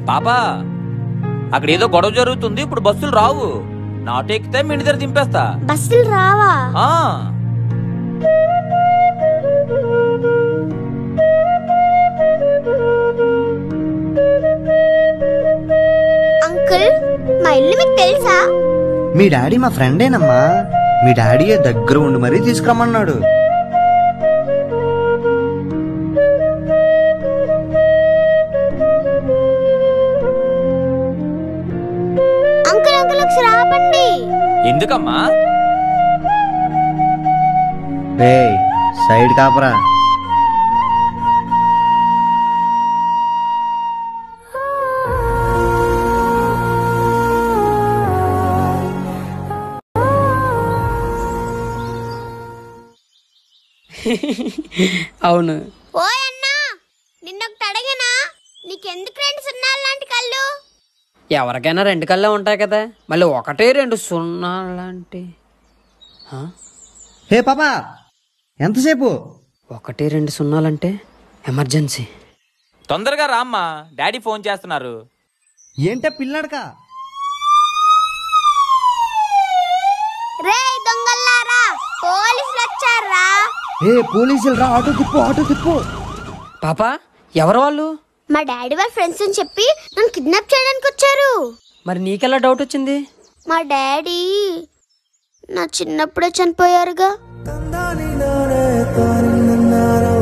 పాపా అక్కడ ఏదో గొడవ జరుగుతుంది ఇప్పుడు బస్సులు రావు నాటు ఎక్కితే మీ ఇంటి దగ్గర దింపేస్తా బస్సులు రావా ఆ అంకుల్ మా ఇల్లు మీకు తెలుసా మీ డాడీ మా ఫ్రెండేనమ్మా మీ డాడీ దగ్గర ఉండి మరీ తీసుకురమ్మన్నాడు అంకుల్ అంకుల్ ఒకసారి ఆపండి ఎందుకమ్మా రే సైడ్ కాపరా అవును ఓ అన్నా నిన్నొకటి అడిగినా నీకెందుకు రెండు సున్నాలు లాంటి కళ్ళు ఎవరికైనా రెండు కళ్ళే ఉంటాయి కదా మళ్ళీ ఒకటే రెండు సున్నా లాంటి హా? హే పాపా ఎంతసేపు ఒకటి రెండు సున్నాలంటే ఎమర్జెన్సీ తొందరగా రామ్మా డాడీ ఫోన్ చేస్తున్నారు ఏంటే పిల్లడకా రే దొంగల్లారా పోలీసులు వచ్చారా ఏ పోలీసులు రా ఆటో తిప్పు ఆటో తిప్పు పాపా ఎవరు వాళ్ళు మా డాడీ వాళ్ళ ఫ్రెండ్స్ అని చెప్పి నన్ను కిడ్నాప్ చేయడానికి వచ్చారు మరి నీకెలా డౌట్ వచ్చింది మా డాడీ నా చిన్నప్పుడే చనిపోయారుగా తందాని నానే తాని నన్నారా